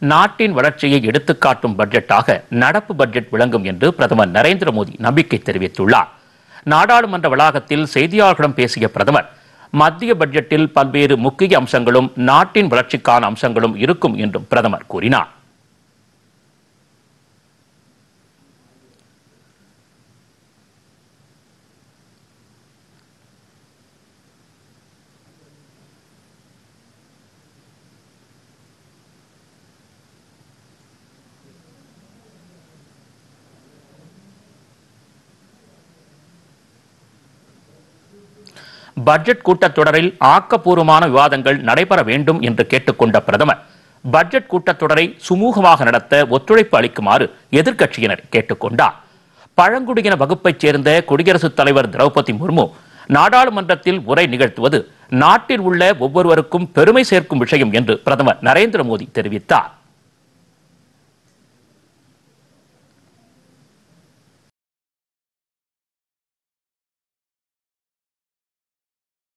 நாட்டின் வளர்ச்சியை எடுத்துக்காட்டும் பட்ஜெட்டாக நடப்பு பட்ஜெட் விளங்கும் என்று பிரதமர் நரேந்திர மோடி நம்பிக்கை தெரிவித்துள்ளார் நாடாளுமன்ற வளாகத்தில் செய்தியாளர்களிடம் பேசிய பிரதமர் மத்திய பட்ஜெட்டில் பல்வேறு முக்கிய அம்சங்களும் நாட்டின் வளர்ச்சிக்கான அம்சங்களும் இருக்கும் என்றும் பிரதமர் கூறினார் பட்ஜெட் கூட்டத்தொடரில் ஆக்கப்பூர்வமான விவாதங்கள் நடைபெற வேண்டும் என்று கேட்டுக்கொண்ட பிரதமர் பட்ஜெட் கூட்டத்தொடரை சுமூகமாக நடத்த ஒத்துழைப்பு அளிக்குமாறு எதிர்க்கட்சியினர் கேட்டுக்கொண்டார் பழங்குடியின வகுப்பைச் சேர்ந்த குடியரசுத் தலைவர் திரௌபதி முர்மு நாடாளுமன்றத்தில் உரை நிகழ்த்துவது நாட்டில் உள்ள ஒவ்வொருவருக்கும் பெருமை சேர்க்கும் விஷயம் என்று பிரதமர் நரேந்திர மோடி தெரிவித்தார்